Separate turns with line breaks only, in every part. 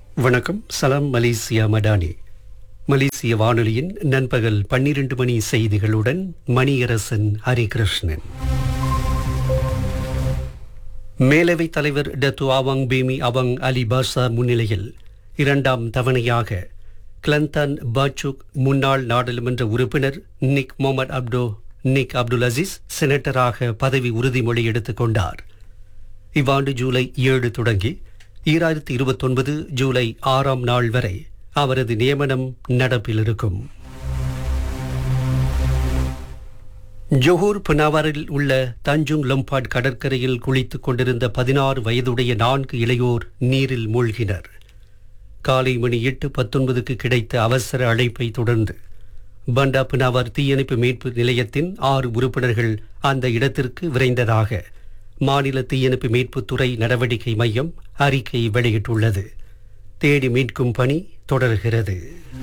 வணக்கம் சலாம் மலேசியா மடானி மலேசிய வானொலியின் நண்பகல் பன்னிரண்டு மணி செய்திகளுடன் மணியரசன் ஹரிகிருஷ்ணன் மேலவை தலைவர் டத்து ஆவாங் பேமி அவங் அலி பாஷா முன்னிலையில் இரண்டாம் தவணையாக கிளந்தான் பாச்சுக் முன்னாள் நாடாளுமன்ற உறுப்பினர் Nik Mohamad Abdo Nik Abdul Aziz செனட்டராக பதவி உறுதிமொழி எடுத்துக் கொண்டார் இவ்வாண்டு ஜூலை ஏழு தொடங்கி ஈராயிரத்தி இருபத்தொன்பது ஜூலை ஆறாம் நாள் வரை அவரது நியமனம் நடப்பில் இருக்கும் ஜொஹூர் புனாவரில் உள்ள தஞ்சுங் லம்பாட் கடற்கரையில் குளித்துக் கொண்டிருந்த பதினாறு வயதுடைய நான்கு இளையோர் நீரில் மூழ்கினர் காலை மணி எட்டு பத்தொன்பதுக்கு கிடைத்த அவசர அழைப்பை தொடர்ந்து பண்டா புனாவர் தீயணைப்பு மீட்பு நிலையத்தின் ஆறு உறுப்பினர்கள் அந்த இடத்திற்கு விரைந்ததாக மாநில தீயணைப்பு மீட்புத்துறை நடவடிக்கை மையம் அறிக்கை வெளியிட்டுள்ளது தேடி மீட்கும் பணி தொடர்கிறது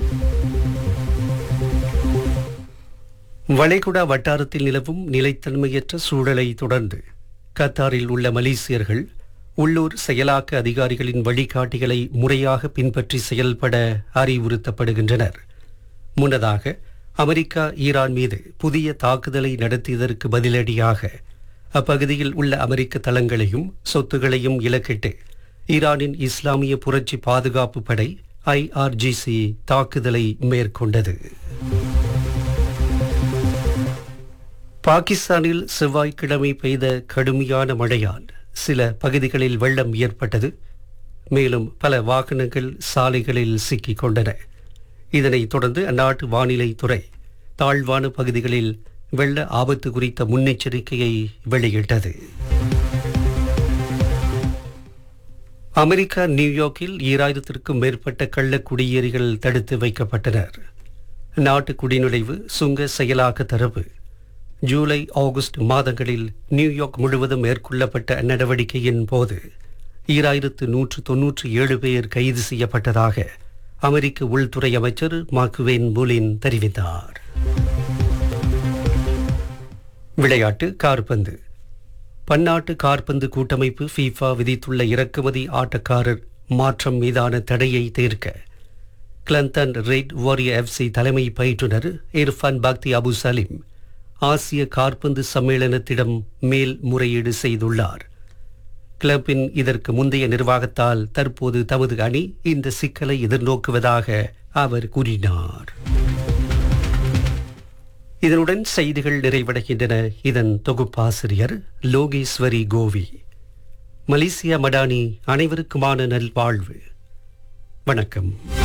வளைகுடா வட்டாரத்தில் நிலவும் நிலைத்தன்மையற்ற சூழலை தொடர்ந்து கத்தாரில் உள்ள மலேசியர்கள் உள்ளூர் செயலாக்க அதிகாரிகளின் வழிகாட்டிகளை முறையாக பின்பற்றி செயல்பட அறிவுறுத்தப்படுகின்றனர் முன்னதாக அமெரிக்கா ஈரான் மீது புதிய தாக்குதலை நடத்தியதற்கு பதிலடியாக அப்பகுதியில் உள்ள அமெரிக்க தளங்களையும் சொத்துகளையும் இலக்கிட்டு ஈரானின் இஸ்லாமிய புரட்சி பாதுகாப்பு படை ஐஆர்ஜிசி தாக்குதலை மேற்கொண்டது பாகிஸ்தானில் செவ்வாய்க்கிழமை பெய்த கடுமையான மழையால் சில பகுதிகளில் வெள்ளம் ஏற்பட்டது மேலும் பல வாகனங்கள் சாலைகளில் சிக்கிக் கொண்டன இதனைத் தொடர்ந்து அந்நாட்டு வானிலை துறை தாழ்வான பகுதிகளில் வெள்ள ஆபத்து குறித்த முன்னெச்சரிக்கையை வெளியிட்டது அமெரிக்கா நியூயார்க்கில் ஈராயிரத்திற்கும் மேற்பட்ட கள்ள குடியேறிகள் தடுத்து வைக்கப்பட்டனர் நாட்டு குடிநுழைவு சுங்க செயலாக்க தரவு ஜூலை ஆகஸ்ட் மாதங்களில் நியூயார்க் முழுவதும் மேற்கொள்ளப்பட்ட நடவடிக்கையின் போது ஈராயிரத்து நூற்று தொன்னூற்றி ஏழு பேர் கைது செய்யப்பட்டதாக அமெரிக்க உள்துறை அமைச்சர் மாக்குவேன் புலின் தெரிவித்தார் விளையாட்டு கார்பந்து பன்னாட்டு கார்பந்து கூட்டமைப்பு ஃபீஃபா விதித்துள்ள இறக்குமதி ஆட்டக்காரர் மாற்றம் மீதான தடையை தீர்க்க கிளந்தன் ரெட் வாரியர் எஃப்சி தலைமை பயிற்றுனர் இர்ஃபான் பக்தி அபு சலீம் ஆசிய கார்பந்து சம்மேளனத்திடம் மேல் முறையீடு செய்துள்ளார் கிளப்பின் இதற்கு முந்தைய நிர்வாகத்தால் தற்போது தமது அணி இந்த சிக்கலை எதிர்நோக்குவதாக அவர் கூறினார் இதனுடன் செய்திகள் நிறைவடைகின்றன இதன் தொகுப்பாசிரியர் லோகேஸ்வரி கோவி மலேசியா மடானி அனைவருக்குமான நல்வாழ்வு வணக்கம்